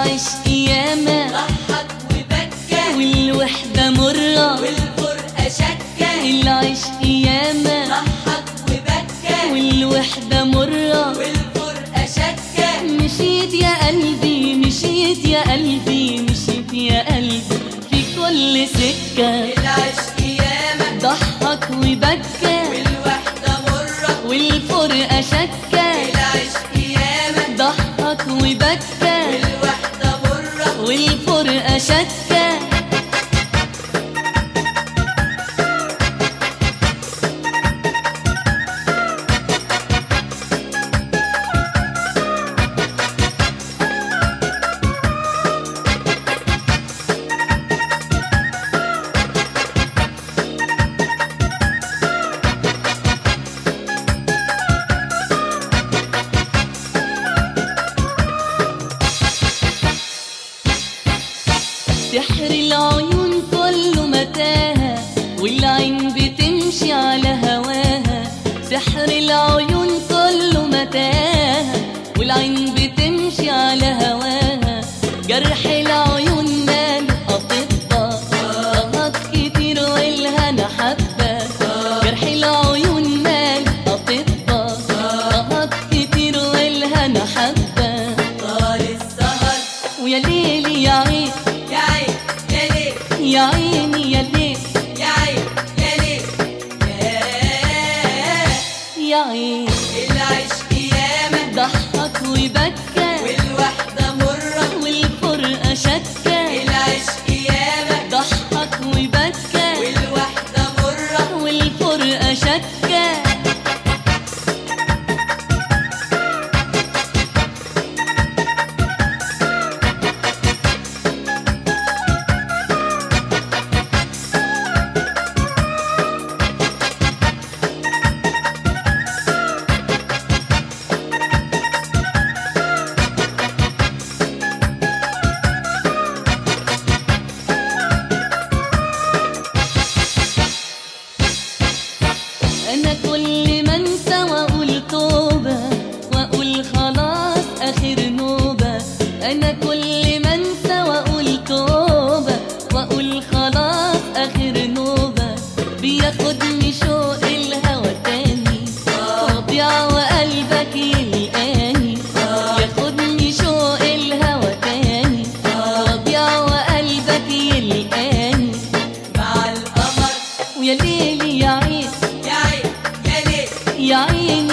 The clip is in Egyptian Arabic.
العشق ياما ضحك وبكى والوحدة مرة والفرقة شكى العشق ياما ضحك وبكى والوحدة مرة والفرقة شكى مشيت يا قلبي مشيت يا قلبي مشيت يا قلبي في كل سكة العشق ياما ضحك وبكى والوحدة مرة والفرقة شكى العشق ياما ضحك وبكى والوحدة مرة والفرقة شكى سحر العيون كله متاهة والعين بتمشي على هواها سحر العيون كله متاهة والعين بتمشي على هواها جرح العيون مال أطباء ضغط كتير والهنا حبة جرح العيون مال أطباء ضغط كتير والهنا حبة طال السهر ويا ليلي يا عين يا عين يا ليل يا عيني يا ليل يا عين يا ليل ياه يا عين العشق ياما ضحك وبكى والوحدة مرة والفرقة شكى العشق ياما ضحك وبكى والوحدة مرة والفرقة شكى أنا كل ما أنسى وأقول توبة وأقول خلاص آخر نوبة أنا كل ما أنسى وأقول توبة وأقول خلاص آخر نوبة بياخدني شوق الهوى تاني وضيع وقلبك يلقاني ياخدني شوق الهوى تاني وضيع وقلبك يلقاني مع القمر ويا ليلي يا عين يا عين يا ليل يا عين